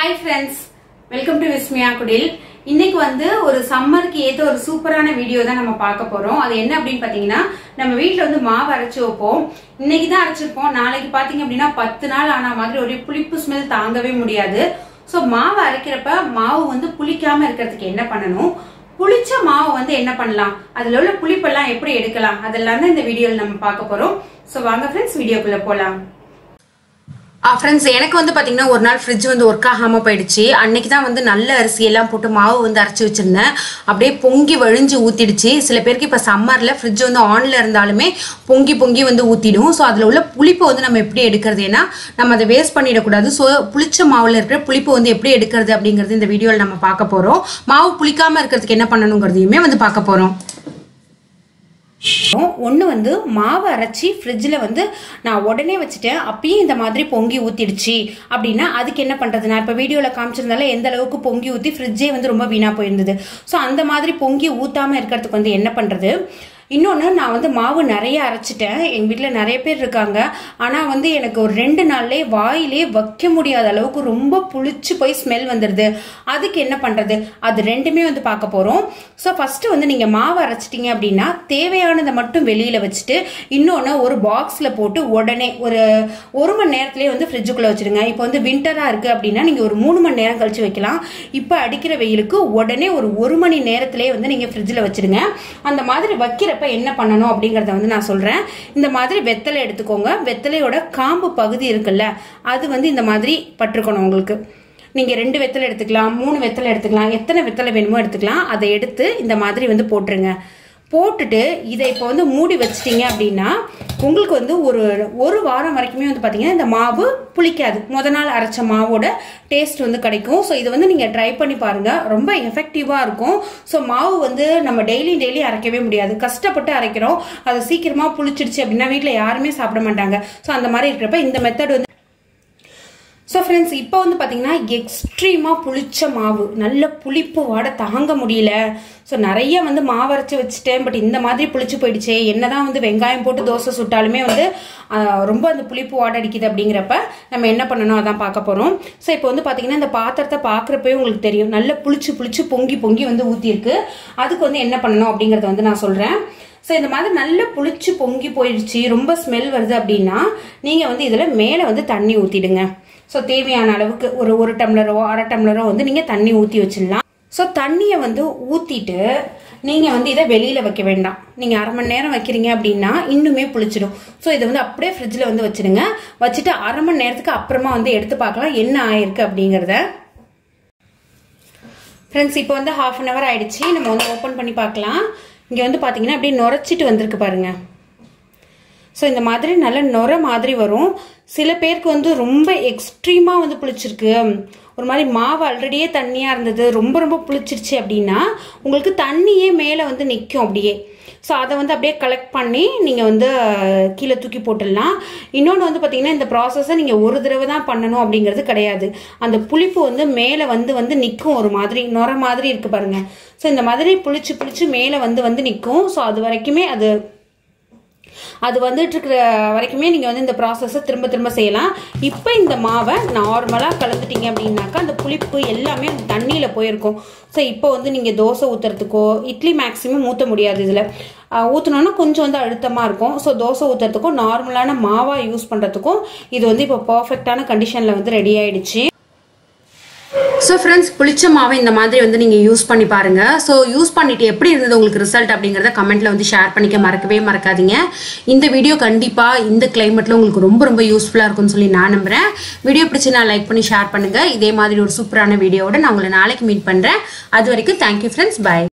hi friends welcome to Vismaya Kudil இன்னைக்கு வந்து ஒரு சம்மருக்கு ஏத்த ஒரு சூப்பரான வீடியோ தான் நம்ம பார்க்க போறோம் அது என்ன அப்படின்னு பாத்தீங்கன்னா நம்ம வீட்ல வந்து மாவு அரைச்சு வைப்போம் இன்னைக்கு தான் அரைச்சிருப்போம் நாளைக்கு பாத்தீங்க அப்படின்னா பத்து நாள் ஆன மாதிரி ஒரு புளிப்பு ஸ்மெல் தாங்கவே முடியாது சோ மாவு அரைக்கிறப்ப மாவு வந்து புளிக்காம இருக்கிறதுக்கு என்ன பண்ணணும் புளிச்ச மாவு வந்து என்ன பண்ணலாம் அதுல உள்ள புளிப்பெல்லாம் எப்படி எடுக்கலாம் அதெல்லாம் தான் இந்த வீடியோல நம்ம பார்க்க போறோம் சோ வாங்க ஃப்ரெண்ட்ஸ் வீடியோக்குள்ள போலாம் ஃப்ரெண்ட்ஸ் எனக்கு வந்து பார்த்தீங்கன்னா ஒரு நாள் ஃப்ரிட்ஜ் வந்து ஒர்க் ஆகாமல் போயிடுச்சு அன்னைக்கு தான் வந்து நல்ல அரிசி எல்லாம் போட்டு மாவு வந்து அரைச்சி வச்சிருந்தேன் அப்படியே பொங்கி வழிஞ்சு ஊற்றிடுச்சு சில பேருக்கு இப்போ சம்மரில் ஃப்ரிட்ஜ் வந்து ஆனில் இருந்தாலுமே பொங்கி பொங்கி வந்து ஊற்றிடும் ஸோ அதில் உள்ள புளிப்பை வந்து நம்ம எப்படி எடுக்கிறது ஏன்னா நம்ம அதை வேஸ்ட் பண்ணிடக்கூடாது ஸோ புளிச்ச மாவில் இருக்கிற புளிப்பு வந்து எப்படி எடுக்கிறது அப்படிங்கிறது இந்த வீடியோவில் நம்ம பார்க்க போகிறோம் மாவு புளிக்காமல் இருக்கிறதுக்கு என்ன பண்ணணுங்கிறதையுமே வந்து பார்க்க போகிறோம் ஒன்று வந்து மாவு அரைச்சி ஃப்ரிட்ஜில் வந்து நான் உடனே வச்சுட்டேன் அப்பயும் இந்த மாதிரி பொங்கி ஊற்றிடுச்சு அப்படின்னா அதுக்கு என்ன பண்ணுறது நான் இப்போ வீடியோவில் காமிச்சிருந்தால எந்த அளவுக்கு பொங்கி ஊற்றி ஃப்ரிட்ஜே வந்து ரொம்ப வீணாக போயிருந்தது ஸோ அந்த மாதிரி பொங்கி ஊற்றாமல் இருக்கிறதுக்கு வந்து என்ன பண்ணுறது இன்னொன்று நான் வந்து மாவு நிறைய அரைச்சிட்டேன் எங்கள் வீட்டில் நிறைய பேர் இருக்காங்க ஆனால் வந்து எனக்கு ஒரு ரெண்டு நாள்லேயே வாயிலே வைக்க முடியாத அளவுக்கு ரொம்ப புளிச்சு போய் ஸ்மெல் வந்துடுது அதுக்கு என்ன பண்ணுறது அது ரெண்டுமே வந்து பார்க்க போகிறோம் ஸோ ஃபஸ்ட்டு வந்து நீங்கள் மாவு அரைச்சிட்டிங்க அப்படின்னா தேவையானதை மட்டும் வெளியில் வச்சுட்டு இன்னொன்று ஒரு பாக்ஸில் போட்டு உடனே ஒரு ஒரு மணி நேரத்துலேயே வந்து ஃப்ரிட்ஜுக்குள்ளே வச்சுருங்க இப்போ வந்து வின்டராக இருக்குது அப்படின்னா நீங்கள் ஒரு மூணு மணி நேரம் கழிச்சு வைக்கலாம் இப்போ அடிக்கிற வெயிலுக்கு உடனே ஒரு ஒரு மணி நேரத்திலே வந்து நீங்கள் ஃப்ரிட்ஜில் வச்சுருங்க அந்த மாதிரி வைக்கிறப்ப என்ன பண்ணணும் அப்படிங்கிறத வந்து நான் சொல்கிறேன் இந்த மாதிரி வெத்தலை எடுத்துக்கோங்க வெத்தலையோட காம்பு பகுதி இருக்குல்ல அது வந்து இந்த மாதிரி பட்டிருக்கணும் உங்களுக்கு நீங்கள் ரெண்டு வெத்தலை எடுத்துக்கலாம் மூணு வெத்தலை எடுத்துக்கலாம் எத்தனை வெத்தலை வேணுமோ எடுத்துக்கலாம் அதை எடுத்து இந்த மாதிரி வந்து போட்டுருங்க போட்டுட்டு இதை இப்போ வந்து மூடி வச்சிட்டிங்க அப்படின்னா உங்களுக்கு வந்து ஒரு ஒரு வாரம் வரைக்குமே வந்து பார்த்தீங்கன்னா இந்த மாவு புளிக்காது முத நாள் அரைச்ச மாவோட டேஸ்ட் வந்து கிடைக்கும் ஸோ இதை வந்து நீங்கள் ட்ரை பண்ணி பாருங்கள் ரொம்ப எஃபெக்டிவாக இருக்கும் ஸோ மாவு வந்து நம்ம டெய்லி டெய்லி அரைக்கவே முடியாது கஷ்டப்பட்டு அரைக்கிறோம் அது சீக்கிரமாக புளிச்சிடுச்சு அப்படின்னா வீட்டில் யாருமே சாப்பிட மாட்டாங்க ஸோ அந்த மாதிரி இருக்கிறப்ப இந்த மெத்தட் வந்து ஸோ ஃப்ரெண்ட்ஸ் இப்போ வந்து பார்த்தீங்கன்னா எக்ஸ்ட்ரீமாக புளிச்ச மாவு நல்ல புளிப்பு வாட தாங்க முடியல ஸோ நிறைய வந்து மாவு அரைச்சி வச்சுட்டேன் பட் இந்த மாதிரி புளிச்சு போயிடுச்சே என்னதான் வந்து வெங்காயம் போட்டு தோசை சுட்டாலுமே வந்து ரொம்ப அந்த புளிப்பு வாட அடிக்குது அப்படிங்கிறப்ப நம்ம என்ன பண்ணணும் அதான் பார்க்க போகிறோம் ஸோ இப்போ வந்து பார்த்தீங்கன்னா இந்த பாத்திரத்தை பார்க்குறப்பவே உங்களுக்கு தெரியும் நல்ல புளிச்சு புளிச்சு பொங்கி பொங்கி வந்து ஊற்றிருக்கு அதுக்கு வந்து என்ன பண்ணணும் அப்படிங்கிறத வந்து நான் சொல்கிறேன் ஸோ இந்த மாதிரி நல்ல புளிச்சு பொங்கி போயிடுச்சு ரொம்ப ஸ்மெல் வருது அப்படின்னா நீங்கள் வந்து இதில் மேலே வந்து தண்ணி ஊற்றிடுங்க ஸோ தேவையான அளவுக்கு ஒரு ஒரு டம்ளரோ அரை டம்ளரோ வந்து நீங்கள் தண்ணி ஊற்றி வச்சிடலாம் ஸோ தண்ணியை வந்து ஊற்றிட்டு நீங்கள் வந்து இதை வெளியில் வைக்க வேண்டாம் நீங்கள் அரை மணி நேரம் வைக்கிறீங்க அப்படின்னா இன்னுமே புளிச்சிடும் ஸோ இதை வந்து அப்படியே ஃப்ரிட்ஜில் வந்து வச்சுடுங்க வச்சுட்டு அரை மணி நேரத்துக்கு அப்புறமா வந்து எடுத்து பார்க்கலாம் என்ன ஆயிருக்கு அப்படிங்கிறத ஃப்ரெண்ட்ஸ் இப்போ வந்து ஹாஃப் அன் ஹவர் ஆயிடுச்சு நம்ம வந்து ஓப்பன் பண்ணி பார்க்கலாம் இங்கே வந்து பார்த்தீங்கன்னா அப்படியே நுரைச்சிட்டு வந்திருக்கு பாருங்கள் ஸோ இந்த மாதிரி நல்ல நுர மாதிரி வரும் சில பேருக்கு வந்து ரொம்ப எக்ஸ்ட்ரீமாக வந்து புளிச்சிருக்கு ஒரு மாதிரி மாவு ஆல்ரெடியே தண்ணியாக இருந்தது ரொம்ப ரொம்ப புளிச்சிருச்சு அப்படின்னா உங்களுக்கு தண்ணியே மேலே வந்து நிற்கும் அப்படியே ஸோ அதை வந்து அப்படியே கலெக்ட் பண்ணி நீங்கள் வந்து கீழே தூக்கி போட்டுடலாம் இன்னொன்று வந்து பார்த்தீங்கன்னா இந்த ப்ராசஸை நீங்கள் ஒரு தடவை தான் பண்ணணும் அப்படிங்கிறது கிடையாது அந்த புளிப்பு வந்து மேலே வந்து வந்து நிற்கும் ஒரு மாதிரி நுர மாதிரி இருக்குது பாருங்கள் ஸோ இந்த மாதிரி புளிச்சு புளிச்சு மேலே வந்து வந்து நிற்கும் ஸோ அது வரைக்குமே அது அது வந்துட்டு இருக்கிற வரைக்குமே நீங்கள் வந்து இந்த ப்ராசஸை திரும்ப திரும்ப செய்யலாம் இப்போ இந்த மாவை நார்மலாக கலந்துட்டீங்க அப்படின்னாக்கா அந்த புளிப்பு எல்லாமே அந்த தண்ணியில் போயிருக்கும் ஸோ இப்போ வந்து நீங்கள் தோசை ஊற்றுறதுக்கோ இட்லி மேக்ஸிமம் ஊற்ற முடியாது இதில் ஊற்றினோன்னா கொஞ்சம் வந்து அழுத்தமாக இருக்கும் ஸோ தோசை ஊற்றுறதுக்கும் நார்மலான மாவாக யூஸ் பண்ணுறதுக்கும் இது வந்து இப்போ பர்ஃபெக்டான கண்டிஷனில் வந்து ரெடி ஆயிடுச்சு ஸோ ஃப்ரெண்ட்ஸ் புளிச்ச மாவை இந்த மாதிரி வந்து நீங்கள் யூஸ் பண்ணி பாருங்க ஸோ யூஸ் பண்ணிட்டு எப்படி இருந்தது உங்களுக்கு ரிசல்ட் அப்படிங்கிறத கமெண்ட்ல வந்து ஷேர் பண்ணிக்க மறக்கவே மறக்காதீங்க இந்த வீடியோ கண்டிப்பாக இந்த கிளைமேட்டில் உங்களுக்கு ரொம்ப ரொம்ப யூஸ்ஃபுல்லாக இருக்கும்னு சொல்லி நான் நம்புறேன் வீடியோ பிடிச்சி நான் லைக் பண்ணி ஷேர் பண்ணுங்க இதே மாதிரி ஒரு சூப்பரான வீடியோவோட நான் உங்களை நாளைக்கு மீட் பண்ணுறேன் அது வரைக்கும் தேங்க்யூ ஃப்ரெண்ட்ஸ் பை